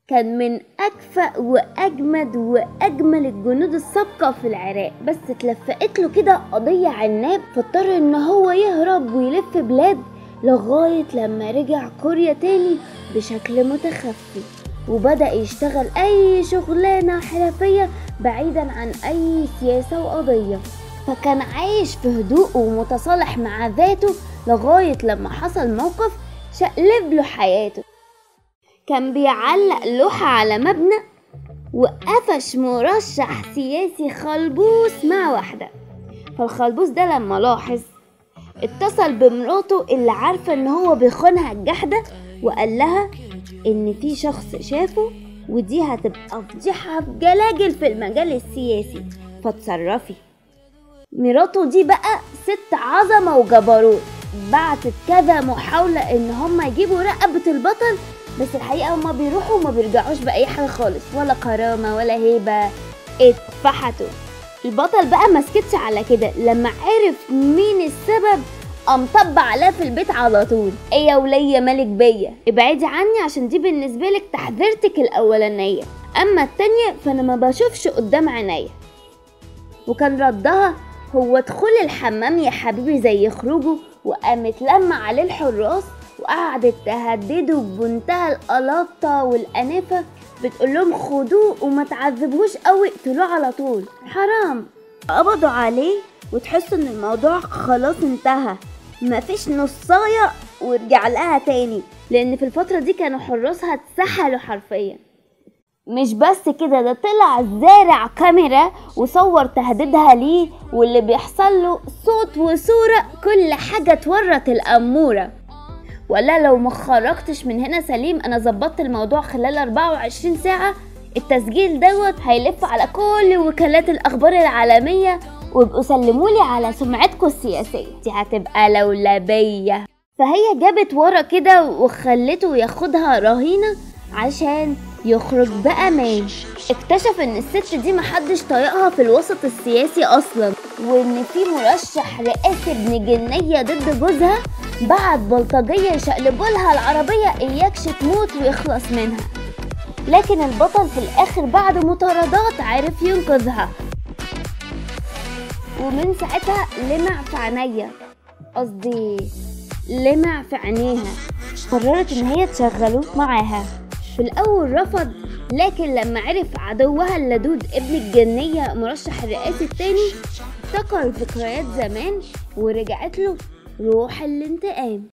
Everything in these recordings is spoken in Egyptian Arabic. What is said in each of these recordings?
كان من أكفأ وأجمد وأجمل الجنود السابقة في العراق بس اتلفقت له كده قضية عناب فاضطر إن هو يهرب ويلف بلاد لغاية لما رجع كوريا تاني بشكل متخفي وبدأ يشتغل أي شغلانة حرفية بعيدا عن أي سياسة وقضية فكان عايش في هدوء ومتصالح مع ذاته لغاية لما حصل موقف شقلب له حياته كان بيعلق لوحة على مبنى وقفش مرشح سياسي خلبوس مع واحدة فالخلبوس ده لما لاحظ اتصل بمراته اللي عارفة ان هو بيخونها الجحدة وقال لها ان في شخص شافه ودي هتبقى فضيحة بجلاجل في المجال السياسي فاتصرفي مراته دي بقى ست عظمة وجبروت بعتت كذا محاولة ان هما يجيبوا رقبة البطل بس الحقيقة هما بيروحوا وما بيرجعوش بأي حاجة خالص ولا كرامة ولا هيبة اتفحتوا البطل بقى مسكتش على كده لما عرف مين السبب قام طب عليها في البيت على طول ايه يا ولية مالك بيا ابعدي عني عشان دي بالنسبة لك تحذيرتك الأولانية أما التانية فأنا ما بشوفش قدام عينيا وكان ردها هو ادخل الحمام يا حبيبي زي خروجه وقامت لما عليه الحراس وقعدت تهدده بمنتهى القلاطة والأنفة بتقول لهم خدوه وما تعذبوش قوي اقتلوه على طول حرام قبضوا عليه وتحسوا ان الموضوع خلاص انتهى مفيش نصاية ورجع لها تاني لان في الفترة دي كانوا حراسها اتسحلوا حرفيا مش بس كده ده طلع زارع كاميرا وصور تهديدها ليه واللي بيحصل له صوت وصورة كل حاجة تورط الأمورة ولا لو ما خرجتش من هنا سليم انا ظبطت الموضوع خلال 24 ساعة التسجيل دوت هيلف على كل وكالات الاخبار العالمية وابقوا سلمولي على سمعتكم السياسية دي هتبقى لولبية فهي جابت ورا كده وخلته ياخدها رهينة عشان يخرج بأمان اكتشف ان الست دي محدش طايقها في الوسط السياسي اصلا وان في مرشح رئاسي ابن جنية ضد جوزها بعت بلطجية يشقلبولها العربية اياكش تموت ويخلص منها لكن البطل في الاخر بعد مطاردات عرف ينقذها ومن ساعتها لمع في عينيا قصدي لمع في عينيها قررت ان هي تشغله معاها في الاول رفض لكن لما عرف عدوها اللدود ابن الجنية مرشح الرئاسي التاني افتكر ذكريات زمان ورجعت له روح الانتقام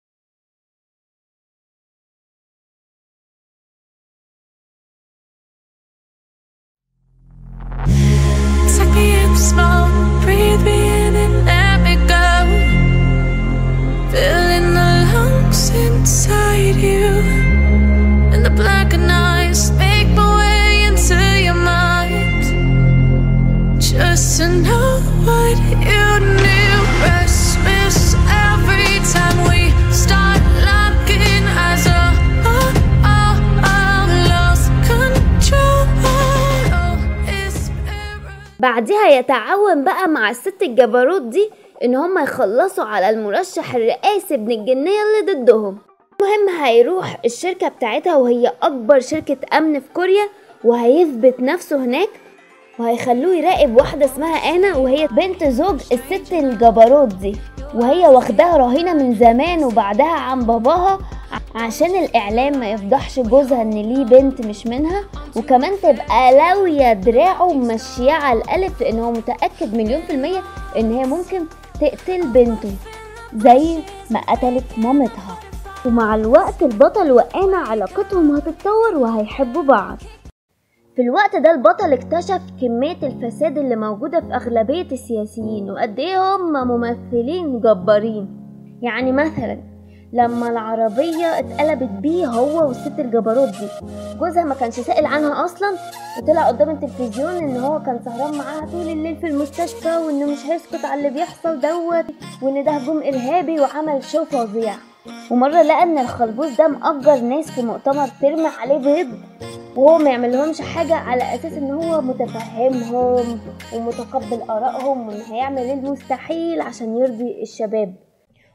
Suck me in small, breathe me in and let me go. Filling the lungs inside you, and the blackened eyes make my way into your mind. Just to know what you knew. Restless every time we start locking eyes. Oh, oh, oh, oh, lost control. Oh, it's بعدها يتعاون بقى مع الست الجبروت دي ان هم يخلصوا على المرشح الرئاسي ابن الجنية اللي ضدهم المهم هيروح الشركة بتاعتها وهي اكبر شركة امن في كوريا وهيثبت نفسه هناك وهيخلوه يراقب واحدة اسمها انا وهي بنت زوج الست الجبروت دي وهي واخداها رهينة من زمان وبعدها عن باباها عشان الاعلام ما يفضحش جوزها ان ليه بنت مش منها وكمان تبقى لاوية دراعه ومشياه على الالف لان هو متأكد مليون في المية ان هي ممكن تقتل بنته زي ما قتلت مامتها ومع الوقت البطل وأنا علاقتهم هتتطور وهيحبوا بعض في الوقت ده البطل اكتشف كمية الفساد اللي موجودة في أغلبية السياسيين وقد إيه هم ممثلين جبارين يعني مثلا لما العربية اتقلبت بيه هو والست الجبروت دي جوزها ما كانش سائل عنها أصلا وطلع قدام التلفزيون إن هو كان سهران معاها طول الليل في المستشفى وإنه مش هيسكت على اللي بيحصل دوت وإن ده هجوم إرهابي وعمل شو فظيع ومرة لقى إن الخلبوس ده مأجر ناس في مؤتمر ترمي عليه بيض وهو ما يعملهمش حاجة على أساس إن هو متفهمهم ومتقبل آرائهم وإن هيعمل المستحيل عشان يرضي الشباب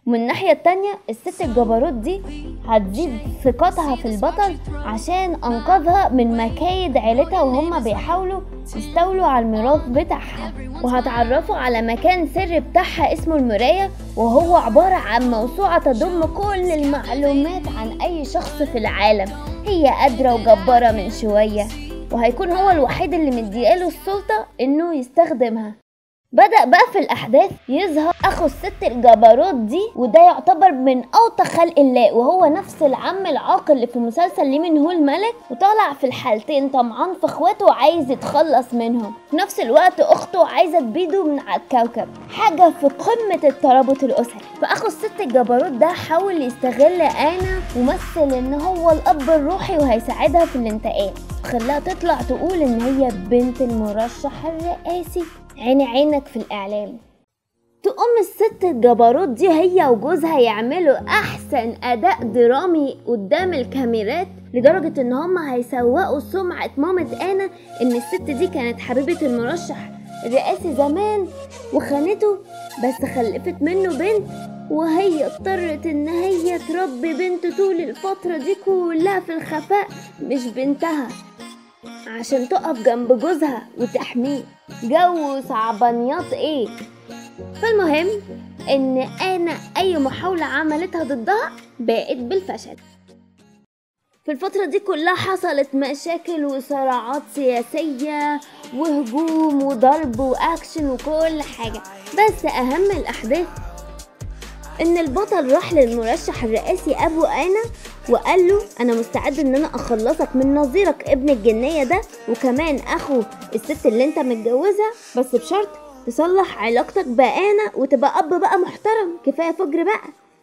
ومن الناحية التانية الست الجبروت دي هتزيد ثقتها في البطل عشان أنقذها من مكايد عيلتها وهم بيحاولوا يستولوا على الميراث بتاعها وهتعرفوا على مكان سر بتاعها اسمه المراية وهو عبارة عن موسوعة تضم كل المعلومات عن أي شخص في العالم هي قادرة وجبارة من شوية وهيكون هو الوحيد اللي مدياله السلطة إنه يستخدمها بدأ بقى في الأحداث يظهر أخو الست الجبروت دي وده يعتبر من أوطى خلق الله وهو نفس العم العاقل اللي في مسلسل ليه من هو الملك وطالع في الحالتين طمعان في اخواته وعايز يتخلص منهم في نفس الوقت أخته عايزة تبيده من على الكوكب حاجة في قمة الترابط الأسري فأخو الست الجبروت ده حاول يستغل أنا ومثل إن هو الأب الروحي وهيساعدها في الانتقام خلاها تطلع تقول إن هي بنت المرشح الرئاسي عيني عينك في الإعلام تقوم الست الجبروت دي هي وجوزها يعملوا أحسن أداء درامي قدام الكاميرات لدرجة إن هما هيسوقوا سمعة مامة أنا إن الست دي كانت حبيبة المرشح الرئاسي زمان وخانته بس خلفت منه بنت وهي اضطرت إن هي تربي بنت طول الفترة دي كلها في الخفاء مش بنتها عشان تقف جنب جوزها وتحميه جو صعبانيات ايه فالمهم ان انا اي محاولة عملتها ضدها بقت بالفشل في الفترة دي كلها حصلت مشاكل وصراعات سياسية وهجوم وضرب واكشن وكل حاجة بس اهم الاحداث ان البطل راح للمرشح الرئاسي ابو انا وقال له انا مستعد ان انا اخلصك من نظيرك ابن الجنيه ده وكمان اخو الست اللي انت متجوزها بس بشرط تصلح علاقتك بانا وتبقى اب بقى محترم كفايه فجر بقى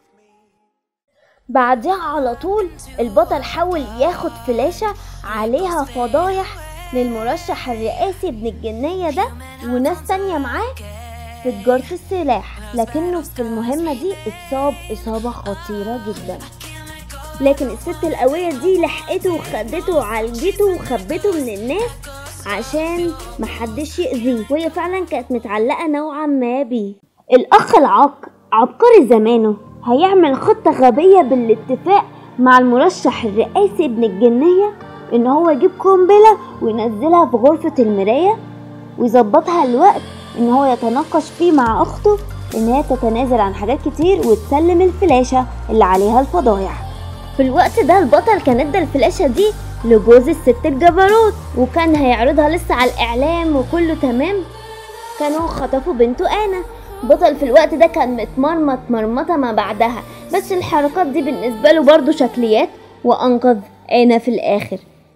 بعدها على طول البطل حاول ياخد فلاشة عليها فضايح للمرشح الرئاسي ابن الجنية ده وناس تانية معاه في تجارة السلاح لكنه في المهمة دي اتصاب إصابة خطيرة جدا لكن الست القوية دي لحقته وخدته وعالجته وخبته من الناس عشان محدش يأذيه وهي فعلا كانت متعلقة نوعا ما بيه الأخ العاق عبقري زمانه هيعمل خطة غبية بالاتفاق مع المرشح الرئاسي ابن الجنية إن هو يجيب قنبلة وينزلها في غرفة المراية ويظبطها الوقت إن هو يتناقش فيه مع أخته إن هي تتنازل عن حاجات كتير وتسلم الفلاشة اللي عليها الفضايح في الوقت ده البطل كان ادى الفلاشة دي لجوز الست الجبروت وكان هيعرضها لسه على الإعلام وكله تمام كانوا خطفوا بنته أنا بطل في الوقت ده كان متمرمط مرمطة ما بعدها بس الحركات دي بالنسبة له برضه شكليات وأنقذ أنا في الآخر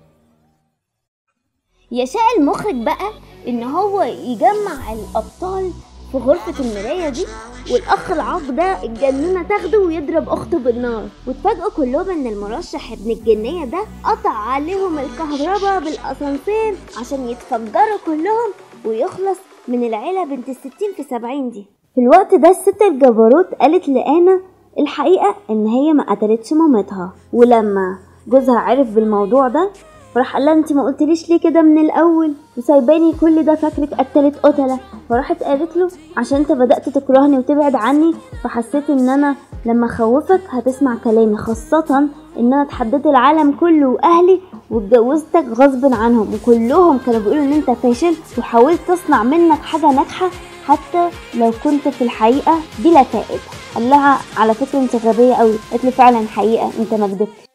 يشاء المخرج بقى إن هو يجمع الأبطال في غرفة المراية دي والأخ العاق ده الجنونة تاخده ويضرب أخته بالنار واتفاجئوا كلهم إن المرشح ابن الجنية ده قطع عليهم الكهرباء بالأسانسير عشان يتفجروا كلهم ويخلص من العيلة بنت الستين في سبعين دي في الوقت ده الست الجبروت قالت لآنا الحقيقة إن هي ما قتلتش مامتها ولما جوزها عرف بالموضوع ده فراح قال لها انت ما قلتليش ليه كده من الاول وسايباني كل ده فاكرك قتلت قتله فراحت قالت له عشان انت بدات تكرهني وتبعد عني فحسيت ان انا لما اخوفك هتسمع كلامي خاصه ان انا اتحديت العالم كله واهلي واتجوزتك غصب عنهم وكلهم كانوا بيقولوا ان انت فاشل وحاولت تصنع منك حاجه ناجحه حتى لو كنت في الحقيقه بلا فائده قال لها على فكره انت غبيه قوي قالت له فعلا حقيقه انت ما كدبتش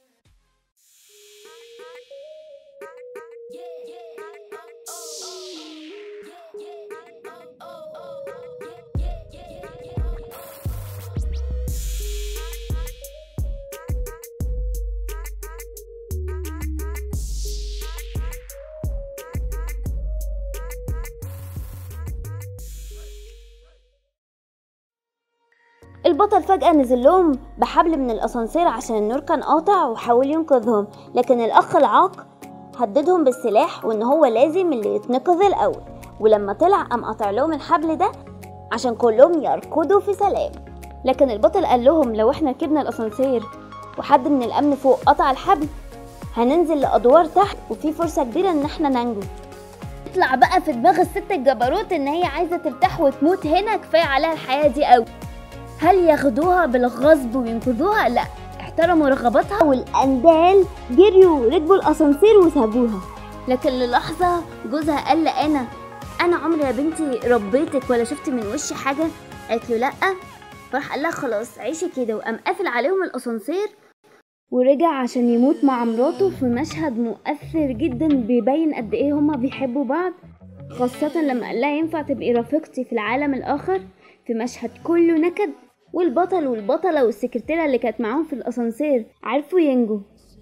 البطل فجأة نزل لهم بحبل من الأسانسير عشان النور كان قاطع وحاول ينقذهم لكن الأخ العاق هددهم بالسلاح وإن هو لازم اللي يتنقذ الأول ولما طلع قام قاطع لهم الحبل ده عشان كلهم يركضوا في سلام لكن البطل قال لهم لو احنا ركبنا الأسانسير وحد من الأمن فوق قطع الحبل هننزل لأدوار تحت وفي فرصة كبيرة إن احنا ننجو يطلع بقى في دماغ الست الجبروت إن هي عايزة ترتاح وتموت هنا كفاية عليها الحياة دي قوي هل ياخدوها بالغصب وينقذوها لا احترموا رغباتها والاندال جريوا ركبوا الاسانسير وسابوها لكن للحظة جوزها قال لها انا انا عمري يا بنتي ربيتك ولا شفت من وشي حاجة قالت له لا فراح قال لها خلاص عيشي كده وقام قافل عليهم الاسانسير ورجع عشان يموت مع مراته في مشهد مؤثر جدا بيبين قد ايه هما بيحبوا بعض خاصة لما قال لها ينفع تبقي رفيقتي في العالم الآخر في مشهد كله نكد والبطل والبطلة والسكرتيرة اللي كانت معاهم في الأسانسير عرفوا ينجوا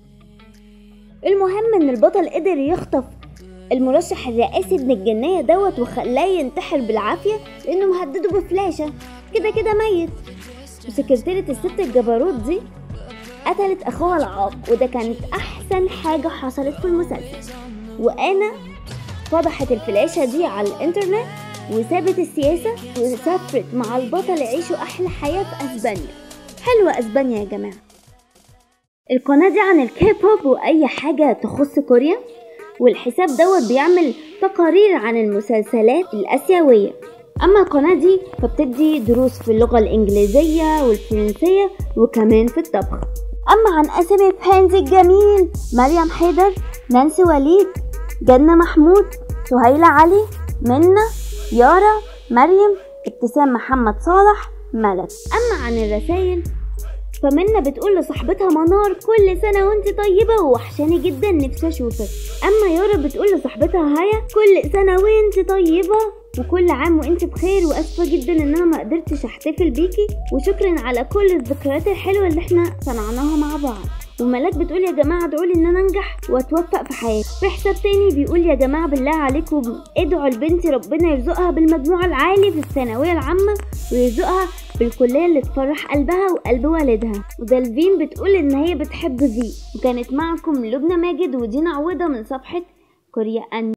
المهم إن البطل قدر يخطف المرشح الرئاسي ابن الجنية دوت وخلاه ينتحر بالعافية لأنه مهدده بفلاشة كده كده ميت وسكرتيرة الست الجبروت دي قتلت أخوها العاق وده كانت أحسن حاجة حصلت في المسلسل وأنا فضحت الفلاشة دي على الإنترنت وسابت السياسة وسافرت مع البطل يعيشوا أحلى حياة في أسبانيا حلوة أسبانيا يا جماعة القناة دي عن الكيبوب وأي حاجة تخص كوريا والحساب دوت بيعمل تقارير عن المسلسلات الآسيوية أما القناة دي فبتدي دروس في اللغة الإنجليزية والفرنسية وكمان في الطبخ أما عن أسامي فانز الجميل مريم حيدر نانسي وليد جنة محمود سهيلة علي منى يارا مريم ابتسام محمد صالح ملك أما عن الرسايل فمنى بتقول لصاحبتها منار كل سنة وانت طيبة ووحشاني جدا نفسي اشوفك اما يارا بتقول لصاحبتها هيا كل سنة وانت طيبة وكل عام وانت بخير واسفة جدا ان انا ما قدرتش احتفل بيكي وشكرا على كل الذكريات الحلوة اللي احنا صنعناها مع بعض وملاك بتقول يا جماعة ادعوا لي ان انا انجح واتوفق في حياتي في حساب تاني بيقول يا جماعة بالله عليكم ادعوا لبنتي ربنا يرزقها بالمجموع العالي في الثانوية العامة ويرزقها بالكلية اللي تفرح قلبها وقلب والدها ودالفين بتقول ان هي بتحب في وكانت معكم لبنى ماجد ودينا عوضة من صفحة كوريا أن